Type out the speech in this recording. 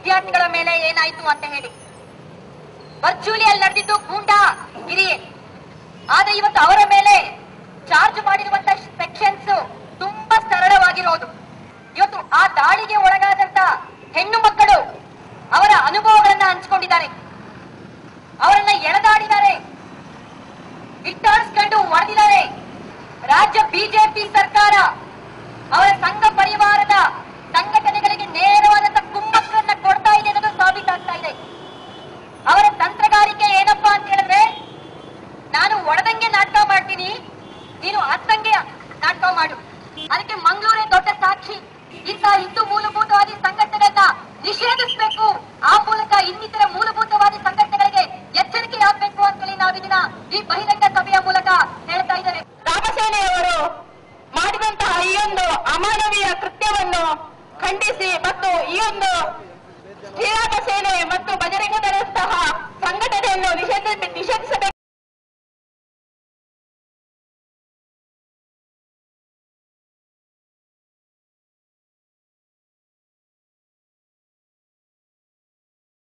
ವಿದ್ಯಾರ್ಥಿಗಳ ಮೇಲೆ ಏನಾಯ್ತು ಅಂತ ಹೇಳಿ ವರ್ಚುವಲಿ ಅಲ್ಲಿ ನಡೆದಿದ್ದು ಗೂಂಡಾ ಗಿರಿಯೇ ಆದ್ರೆ ಇವತ್ತು ಅವರ ಮೇಲೆ ಚಾರ್ಜ್ ಮಾಡಿರುವಂತ ಸೆಕ್ಷನ್ಸ್ ತುಂಬಾ ಸರಳವಾಗಿರೋದು ಇವತ್ತು ಆ ದಾಳಿಗೆ ಒಳಗಾದಂತ ಹೆಣ್ಣು ಮಕ್ಕಳು ಅವರ ಅನುಭವಗಳನ್ನ ಹಂಚಿಕೊಂಡಿದ್ದಾರೆ ಅವರನ್ನ ಎಳೆದಾಡಿದ್ದಾರೆ ವಿಚಾರಿಸ್ಕೊಂಡು ಹೊಡೆದಿದ್ದಾರೆ ರಾಜ್ಯ ಬಿಜೆಪಿ ಸರ್ಕಾರ ಅವರ ಸಂಘ ಪರಿವಾರದ ಸಂಘಟನೆಗಳಿಗೆ ನೇರವಾದಂತ ಕುಮ್ಮಕ್ಕನ್ನ ಕೊಡ್ತಾ ಇದೆ ಅನ್ನೋದು ಸಾಬೀತಾಗ್ತಾ ಇದೆ ಅವರ ತಂತ್ರಗಾರಿಕೆ ಏನಪ್ಪಾ ಅಂತ ಹೇಳಿದ್ರೆ ನಾನು ಒಡೆದಂಗೆ ನಾಟಕ ಮಾಡ್ತೀನಿ ನೀನು ಹತ್ತಂಗೆ ನಾಟಕ ಮಾಡು ಅದಕ್ಕೆ ಮಂಗಳೂರೇ ದೊಡ್ಡ ಸಾಕ್ಷಿ ಇಂಥ ಹಿಂದೂ ಮೂಲಭೂತವಾದಿ ಸಂಘಟನೆಗಳನ್ನ ನಿಷೇಧಿಸಬೇಕು ಆ ಮೂಲಕ ಇನ್ನಿತರ ಮೂಲಭೂತವಾದಿ ಸಂಘಟನೆಗಳಿಗೆ ಎಚ್ಚರಿಕೆ ಆಗ್ಬೇಕು ಅಂತೇಳಿ ನಾವು ಇದನ್ನ ಈ ಬಹಿರಂಗ ಸಭೆಯ ಮೂಲಕ ಹೇಳ್ತಾ ಇದ್ದೇವೆ ರಾಮಸೇನೆಯವರು ಮಾಡಿದಂತಹ ಈ ಒಂದು ಅಮಾನವೀಯ ಕೃತ್ಯವನ್ನು ಖಂಡಿಸಿ ಮತ್ತು ಈ ಒಂದು ಶ್ರೀರಾಮ ಸೇನೆ ಮತ್ತು ಬಜರಂಗ ದಳದಂತಹ ಸಂಘಟನೆಯನ್ನು ನಿಷೇಧ ನಿಷೇಧಿಸ